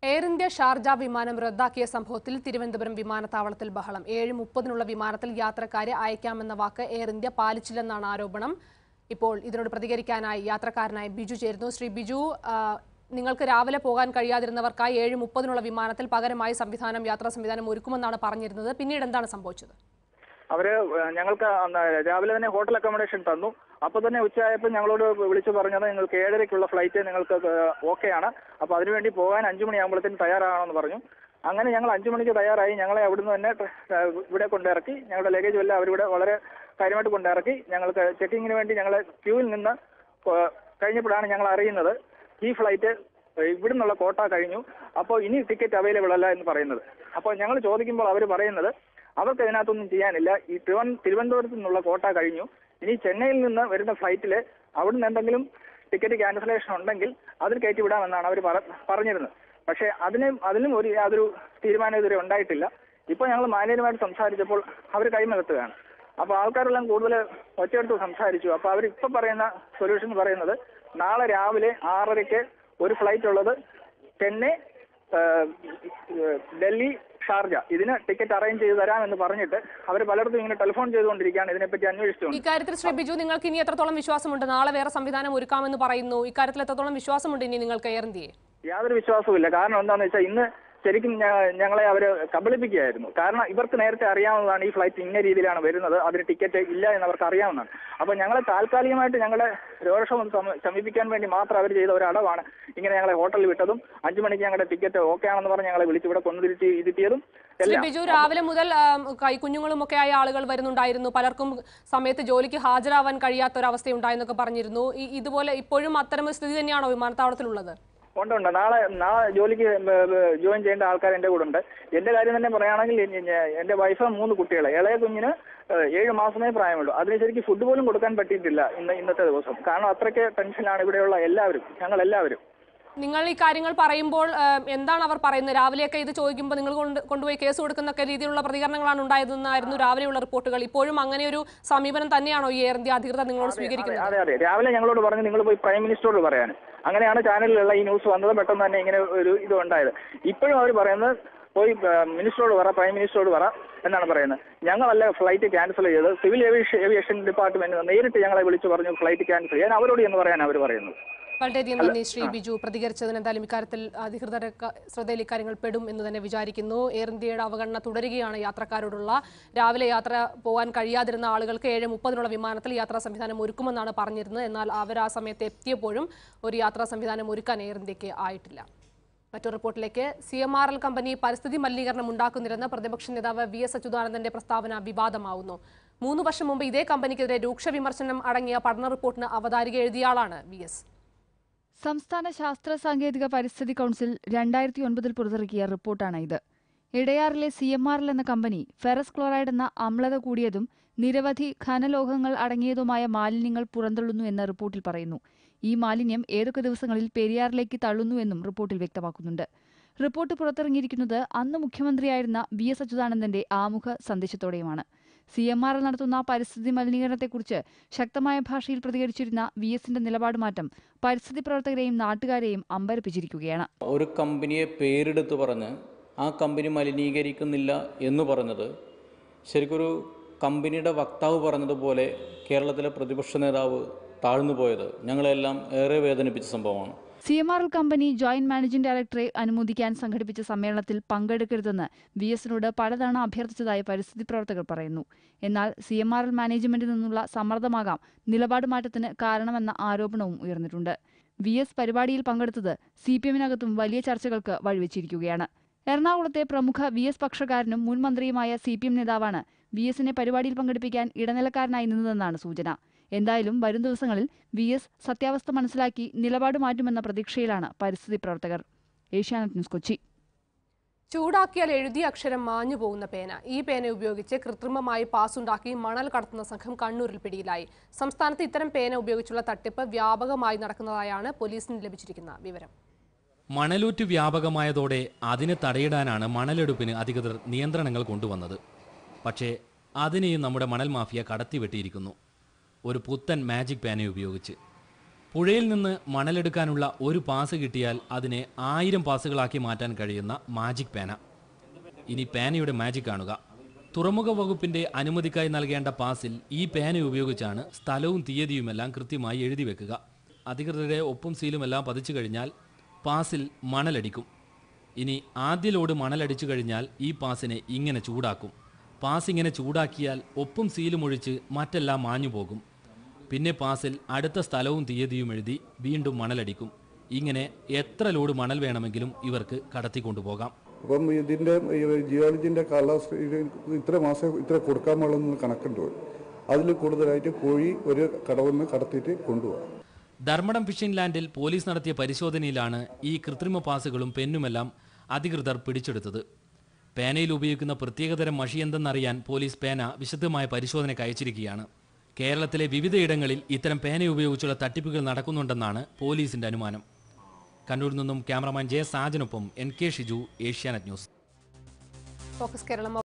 air India Sharjah വിമാനം റദ്ദാക്കിയ സംഭവത്തിൽ തിരുവനന്തപുരം വിമാനത്താവളത്തിൽ ബഹളം ഏഴ് മുപ്പതിനുള്ള വിമാനത്തിൽ യാത്രക്കാരെ അയക്കാമെന്ന വാക്ക് എയർ ഇന്ത്യ പാലിച്ചില്ലെന്നാണ് ആരോപണം ഇപ്പോൾ ഇതിനോട് പ്രതികരിക്കാനായി യാത്രക്കാരനായി ബിജു ചേരുന്നു ശ്രീ ബിജു ആ, നിങ്ങൾക്ക് രാവിലെ പോകാൻ കഴിയാതിരുന്നവർക്കായി ഏഴ് മുപ്പതിനുള്ള വിമാനത്തിൽ പകരമായി സംവിധാനം യാത്രാ സംവിധാനം ഒരുക്കുമെന്നാണ് പറഞ്ഞിരുന്നത് പിന്നീട് എന്താണ് സംഭവിച്ചത് അവര് ഏഹ് ഞങ്ങൾക്ക് അന്ന് രാവിലെ തന്നെ ഹോട്ടൽ അക്കോമഡേഷൻ തന്നു അപ്പൊ തന്നെ ഉച്ചയായപ്പോൾ ഞങ്ങളോട് വിളിച്ചു പറഞ്ഞത് നിങ്ങൾക്ക് ഏഴരയ്ക്കുള്ള ഫ്ലൈറ്റ് നിങ്ങൾക്ക് ഓക്കെ ആണ് അപ്പൊ അതിനുവേണ്ടി പോകാൻ അഞ്ചു മണിയാകുമ്പോഴത്തേന് തയ്യാറാകണമെന്ന് പറഞ്ഞു അങ്ങനെ ഞങ്ങൾ അഞ്ചു മണിക്ക് തയ്യാറായി ഞങ്ങളെ അവിടുന്ന് തന്നെ ട്ര- ഏഹ് ഇവിടെ കൊണ്ടിറക്കി ഞങ്ങളുടെ ലഗേജും എല്ലാം അവരിവിടെ വളരെ കാര്യമായിട്ട് കൊണ്ടിറക്കി ഞങ്ങൾക്ക് ചെക്കിങ്ങിന് വേണ്ടി ഞങ്ങൾ ക്യൂവിൽ നിന്ന് ഏഹ് കഴിഞ്ഞപ്പോഴാണ് ഞങ്ങൾ അറിയുന്നത് ഈ ഫ്ലൈറ്റ് ഇവിടുന്നുള്ള കോട്ട കഴിഞ്ഞു അപ്പോൾ ഇനി ടിക്കറ്റ് അവൈലബിൾ അല്ല എന്ന് പറയുന്നത് അപ്പോൾ ഞങ്ങൾ ചോദിക്കുമ്പോൾ അവർ പറയുന്നത് അവർക്ക് ഇതിനകത്തൊന്നും ചെയ്യാനില്ല ഈ തിരുവന തിരുവനന്തപുരത്ത് നിന്നുള്ള കോട്ട കഴിഞ്ഞു ഇനി ചെന്നൈയിൽ നിന്ന് വരുന്ന ഫ്ലൈറ്റിൽ അവിടുന്ന് എന്തെങ്കിലും ടിക്കറ്റ് ക്യാൻസലേഷൻ ഉണ്ടെങ്കിൽ അതിൽ കയറ്റി വിടാമെന്നാണ് അവർ പറഞ്ഞിരുന്നത് പക്ഷേ അതിനും അതിനും ഒരു യാതൊരു തീരുമാനം ഇതുവരെ ഉണ്ടായിട്ടില്ല ഇപ്പോൾ ഞങ്ങൾ മാനേജരുമായിട്ട് സംസാരിച്ചപ്പോൾ അവർ കൈമകത്തുകയാണ് അപ്പോൾ ആൾക്കാരെല്ലാം കൂടുതൽ ഒറ്റയെടുത്ത് സംസാരിച്ചു അപ്പോൾ അവർ ഇപ്പം പറയുന്ന സൊല്യൂഷൻ പറയുന്നത് നാളെ രാവിലെ ആറരയ്ക്ക് ഒരു ഫ്ലൈറ്റ് ഉള്ളത് ചെന്നൈ ഏഹ്, ഏഹ്, ഡൽഹി ഷാർജ ഇതിന് ടിക്കറ്റ് അറേഞ്ച് ചെയ്ത് തരാമെന്ന് പറഞ്ഞിട്ട് അവർ പലയിടത്തും ഇങ്ങനെ ടെലിഫോൺ ചെയ്തുകൊണ്ടിരിക്കുകയാണ് ഇതിനെപ്പറ്റി അന്വേഷിച്ചുകൊണ്ട് ഇക്കാര്യത്തിൽ ശ്രീ ബിജു നിങ്ങൾക്ക് ഇനി എത്രത്തോളം വിശ്വാസമുണ്ട് നാളെ വേറെ സംവിധാനം ഒരുക്കാമെന്ന് പറയുന്നു ഇക്കാര്യത്തിൽ എത്രത്തോളം വിശ്വാസമുണ്ട് ഇനി നിങ്ങൾക്ക് എയർ ഇന്ത്യയെ യാതൊരു വിശ്വാസവുമില്ല കാരണം എന്താണെന്ന് വെച്ചാൽ ഇന്ന് ശരിക്കും ഞ- ഞങ്ങളെ അവർ കബളിപ്പിക്കുകയായിരുന്നു കാരണം ഇവർക്ക് നേരത്തെ അറിയാവുന്നതാണ് ഈ ഫ്ലൈറ്റ് ഇന്ന രീതിയിലാണ് വരുന്നത് അതിന് ടിക്കറ്റ് ഇല്ല എന്ന് അവർക്ക് അറിയാവുന്നതാണ് അപ്പോൾ ഞങ്ങളെ താൽക്കാലികമായിട്ട് ഞങ്ങളെ രോഷം ഒന്ന് സമ- ശമിപ്പിക്കാൻ വേണ്ടി മാത്രം അവർ ചെയ്ത ഒരു അടവാണ് ഇങ്ങനെ ഞങ്ങളെ ഹോട്ടലിൽ വിട്ടതും അഞ്ചു മണിക്ക് ഞങ്ങളുടെ ടിക്കറ്റ് ഓക്കെ ആണെന്ന് പറഞ്ഞ് ഞങ്ങളെ വിളിച്ച് ഇവിടെ കൊണ്ടുതിരുത്തി ഇരുത്തിയതും ശ്രീ എല്ലാം ബിജു രാവിലെ മുതൽ ആം, കൈ കുഞ്ഞുങ്ങളും ഒക്കെ ആയ ആളുകൾ വരുന്നുണ്ടായിരുന്നു പലർക്കും സമയത്ത് ജോലിക്ക് ഹാജരാവാൻ കഴിയാത്ത ഒരു അവസ്ഥയുണ്ടായെന്നൊക്കെ പറഞ്ഞിരുന്നു ഈ- ഇതുപോലെ ഇപ്പോഴും അത്തരം ഒരു സ്ഥിതി തന്നെയാണോ വിമാനത്താവളത്തിലുള്ളത് ഉണ്ട് ഉണ്ട് നാളെ നാളെ ജോലിക്ക് ജോയിൻ ചെയ്യേണ്ട ആൾക്കാർ എൻ്റെ കൂടെ ഉണ്ട് എൻ്റെ കാര്യം തന്നെ പറയുകയാണെങ്കിൽ ഇനി ഞാൻ- എൻ്റെ വൈഫ് മൂന്ന് കുട്ടികളെ ഇളയ കുഞ്ഞിന് ഏഹ്, ഏഴ് മാസമേ പ്രായമുള്ളൂ അതിന് ശരിക്കും ഫുഡ് പോലും കൊടുക്കാൻ പറ്റിയിട്ടില്ല ഇന്ന് ഇന്നത്തെ ദിവസം കാരണം അത്രയ്ക്ക് ടെൻഷനാണ് ഇവിടെയുള്ള എല്ലാവരും ഞങ്ങൾ എല്ലാവരും നിങ്ങൾ ഈ കാര്യങ്ങൾ പറയുമ്പോൾ ആം, എന്താണ് അവർ പറയുന്നത് രാവിലെയൊക്കെ ഇത് ചോദിക്കുമ്പോൾ നിങ്ങൾ കൊണ്ട് കൊണ്ടുപോയി കേസ് കൊടുക്കുന്നൊക്കെ രീതിയിലുള്ള പ്രതികരണങ്ങളാണ് ഉണ്ടായതെന്നായിരുന്നു രാവിലെയുള്ള റിപ്പോർട്ടുകൾ ഇപ്പോഴും അങ്ങനെ ഒരു സമീപനം തന്നെയാണോ ഈ എയർ ഇന്ത്യ അധികൃതർ നിങ്ങളോട് സ്വീകരിക്കുന്നത് അതെ അതെ രാവിലെ ഞങ്ങളോട് പറഞ്ഞു നിങ്ങൾ പോയി പ്രൈം മിനിസ്റ്ററോട് പറയാൻ അങ്ങനെയാണ് ചാനലിലുള്ള ഈ ന്യൂസ് വന്നത് പെട്ടെന്ന് തന്നെ ഇങ്ങനെ ഒരു ഇത് ഉണ്ടായത് ഇപ്പോഴും അവർ പറയുന്നത് പോയി ഏഹ്, മിനിസ്റ്ററോട് പറ പ്രൈം മിനിസ്റ്ററോട് പറ എന്നാണ് പറയുന്നത് ഞങ്ങളല്ല ഫ്ലൈറ്റ് ക്യാൻസൽ ചെയ്തത് സിവിൽ ഏവിയേഷൻ ഏവിയേഷൻ ഡിപ്പാർട്ട്മെന്റ് നേരിട്ട് ഞങ്ങളെ വിളിച്ച് പറഞ്ഞു ഫ്ലൈറ്റ് ക്യാൻസൽ ചെയ്യാൻ അവരോട് എന്ന് പറയാൻ അവർ പറയുന്നത് വളരെയധികം നന്ദി ശ്രീ ബിജു പ്രതികരിച്ചതിന് എന്തായാലും ഇക്കാര്യത്തിൽ അധികൃതരുടെ ക- ശ്രദ്ധയിൽ ഇക്കാര്യങ്ങൾ പെടും എന്ന് തന്നെ വിചാരിക്കുന്നു എയർ ഇന്ത്യയുടെ അവഗണന തുടരുകയാണ് യാത്രക്കാരോടുള്ള രാവിലെ യാത്ര പോകാൻ കഴിയാതിരുന്ന ആളുകൾക്ക് ഏഴ് മുപ്പതിനുള്ള വിമാനത്തിൽ യാത്രാ സംവിധാനം ഒരുക്കുമെന്നാണ് പറഞ്ഞിരുന്നത് എന്നാൽ അവർ ആ സമയത്ത് എത്തിയപ്പോഴും ഒരു യാത്രാ സംവിധാനം ഒരുക്കാൻ എയർ ഇന്ത്യക്ക് ആയിട്ടില്ല മറ്റൊരു റിപ്പോർട്ടിലേക്ക് C M R L company പരിസ്ഥിതി മലിനീകരണം ഉണ്ടാക്കുന്നില്ലെന്ന് പ്രതിപക്ഷ നേതാവ് വി എസ് അച്യുതാനന്ദന്റെ പ്രസ്താവന വിവാദമാവുന്നു മൂന്ന് വർഷം മുമ്പ് ഇതേ കമ്പനിക്കെതിരെ രൂക്ഷ വിമർശനം അടങ്ങിയ പഠന റിപ്പോർട്ടിന് അവതാരിക എഴുതിയയാളാണ് വി എസ് സംസ്ഥാന ശാസ്ത്ര സാങ്കേതിക പരിസ്ഥിതി കൗൺസിൽ രണ്ടായിരത്തി ഒൻപതിൽ പുറത്തിറക്കിയ റിപ്പോർട്ടാണ് ഇത് ഇടയാറിലെ സി എം ആർ എൽ എന്ന കമ്പനി ഫെറസ് ക്ലോറൈഡ് എന്ന അമ്ലത കൂടിയതും നിരവധി ഖനലോഹങ്ങൾ അടങ്ങിയതുമായ മാലിന്യങ്ങൾ പുറന്തള്ളുന്നു എന്ന റിപ്പോർട്ടിൽ പറയുന്നു ഈ മാലിന്യം ഏതൊക്കെ ദിവസങ്ങളിൽ പെരിയാറിലേക്ക് തള്ളുന്നുവെന്നും റിപ്പോർട്ടിൽ വ്യക്തമാക്കുന്നുണ്ട് റിപ്പോർട്ട് പുറത്തിറങ്ങിയിരിക്കുന്നത് അന്ന് മുഖ്യമന്ത്രിയായിരുന്ന വി എസ് അച്യുതാനന്ദന്റെ ആമുഖ സന്ദേശത്തോടെയുമാണ് സി എം ആർ എൽ നടത്തുന്ന പരിസ്ഥിതി മലിനീകരണത്തെക്കുറിച്ച് ശക്തമായ ഭാഷയിൽ പ്രതികരിച്ചിരുന്ന വി എസിന്റെ നിലപാട് മാറ്റം പരിസ്ഥിതി പ്രവർത്തകരെയും നാട്ടുകാരെയും അമ്പരപ്പിച്ചിരിക്കുകയാണ് ഒരു കമ്പനിയെ പേരെടുത്ത് പറഞ്ഞ് ആ കമ്പനി മലിനീകരിക്കുന്നില്ല എന്ന് പറഞ്ഞത് ശരിക്കൊരു കമ്പനിയുടെ വക്താവ് പറഞ്ഞതുപോലെ കേരളത്തിലെ പ്രതിപക്ഷ നേതാവ് താഴ്ന്നു പോയത് ഞങ്ങളെല്ലാം ഏറെ വേദനിപ്പിച്ച സംഭവമാണ് C M R L company joint managing ഡയറക്ടറെ അനുമോദിക്കാൻ സംഘടിപ്പിച്ച സമ്മേളനത്തിൽ പങ്കെടുക്കരുതെന്ന് വി എസിനോട് പലതവണ അഭ്യർത്ഥിച്ചതായി പരിസ്ഥിതി പ്രവർത്തകർ പറയുന്നു എന്നാൽ സി എം ആർ എൽ മാനേജ്മെന്റിൽ നിന്നുള്ള സമ്മർദ്ദമാകാം നിലപാട് മാറ്റത്തിന് കാരണമെന്ന ആരോപണവും ഉയർന്നിട്ടുണ്ട് വി എസ് പരിപാടിയിൽ പങ്കെടുത്തത് സി പി എമ്മിനകത്തും വലിയ ചർച്ചകൾക്ക് വഴിവെച്ചിരിക്കുകയാണ് എറണാകുളത്തെ പ്രമുഖ വി എസ് പക്ഷക്കാരനും മുൻ മന്ത്രിയുമായ സി പി എം നേതാവാണ് വി എസിനെ പരിപാടിയിൽ പങ്കെടുപ്പിക്കാൻ ഇടനിലക്കാരനായി നിന്നതെന്നാണ് സൂചന എന്തായാലും വരും ദിവസങ്ങളിൽ വി എസ് സത്യാവസ്ഥ മനസ്സിലാക്കി നിലപാട് മാറ്റുമെന്ന പ്രതീക്ഷയിലാണ് പരിസ്ഥിതി പ്രവർത്തകർ ഏഷ്യാനെറ്റ് ന്യൂസ് കൊച്ചി ചൂടാക്കിയാൽ എഴുതിയ അക്ഷരം മാഞ്ഞു പോകുന്ന പേന ഈ പേന ഉപയോഗിച്ച് കൃത്രിമമായി പാസുണ്ടാക്കി മണൽ കടത്തുന്ന സംഘം കണ്ണൂരിൽ പിടിയിലായി സംസ്ഥാനത്ത് ഇത്തരം പേന ഉപയോഗിച്ചുള്ള തട്ടിപ്പ് വ്യാപകമായി നടക്കുന്നതായാണ് പോലീസിന് ലഭിച്ചിരിക്കുന്ന വിവരം മണലൂറ്റ് വ്യാപകമായതോടെ അതിനെ തടയിടാനാണ് മണലെടുപ്പിന് അധികൃതർ നിയന്ത്രണങ്ങൾ കൊണ്ടുവന്നത് പക്ഷേ അതിനെയും നമ്മുടെ മണൽ മാഫിയ കടത്തിവെട്ടിയിരിക്കുന്നു ഒരു പുത്തൻ മാജിക് പേന ഉപയോഗിച്ച് പുഴയിൽ നിന്ന് മണലെടുക്കാനുള്ള ഒരു പാസ് കിട്ടിയാൽ അതിനെ ആയിരം പാസുകളാക്കി മാറ്റാൻ കഴിയുന്ന മാജിക് പേന ഇനി പേനയുടെ മാജിക് കാണുക തുറമുഖ വകുപ്പിന്റെ അനുമതിക്കായി നൽകേണ്ട പാസിൽ ഈ പേന ഉപയോഗിച്ചാണ് സ്ഥലവും തീയതിയുമെല്ലാം കൃത്യമായി എഴുതി വെക്കുക അധികൃതരുടെ ഒപ്പും സീലുമെല്ലാം പതിച്ചു കഴിഞ്ഞാൽ പാസിൽ മണലടിക്കും ഇനി ആദ്യ ലോഡ് മണലടിച്ചു കഴിഞ്ഞാൽ ഈ പാസിനെ ഇങ്ങനെ ചൂടാക്കും പാസ് ഇങ്ങനെ ചൂടാക്കിയാൽ ഒപ്പും സീലും ഒഴിച്ച് മറ്റെല്ലാം മാഞ്ഞു പോകും പിന്നെ പാസിൽ അടുത്ത സ്ഥലവും തീയതിയും എഴുതി വീണ്ടും മണലടിക്കും ഇങ്ങനെ എത്ര ലോഡ് മണൽ വേണമെങ്കിലും ഇവർക്ക് കടത്തിക്കൊണ്ടുപോകാം അപ്പം ഇതിൻ്റെ ജിയോളജിൻ്റെ കാലാവസ്ഥ ഇത് ഇത്ര മാസം ഇത്ര കൊടുക്കാൻ പാടുള്ള കണക്കുണ്ട് അതിൽ കൂടുതലായിട്ട് കോഴി ഒരു കടവിൽ നിന്ന് കടത്തിയിട്ട് കൊണ്ടുപോകാം ധർമ്മടം ഫിഷിംഗ് ലാൻഡിൽ പോലീസ് നടത്തിയ പരിശോധനയിലാണ് ഈ കൃത്രിമ പാസുകളും പെന്നുമെല്ലാം അധികൃതർ പിടിച്ചെടുത്തത് പേനയിൽ ഉപയോഗിക്കുന്ന പ്രത്യേകതരം മഷി എന്തെന്നറിയാൻ പോലീസ് പേന വിശദമായ പരിശോധനയ്ക്ക് അയച്ചിരിക്കുകയാണ് കേരളത്തിലെ വിവിധയിടങ്ങളിൽ ഇത്തരം പേന ഉപയോഗിച്ചുള്ള തട്ടിപ്പുകൾ നടക്കുന്നുണ്ടെന്നാണ് പോലീസിന്റെ അനുമാനം കണ്ണൂരിൽ നിന്നും ക്യാമറമാൻ ജെ സാജനൊപ്പം N K Shiju Asianet news focus Keralam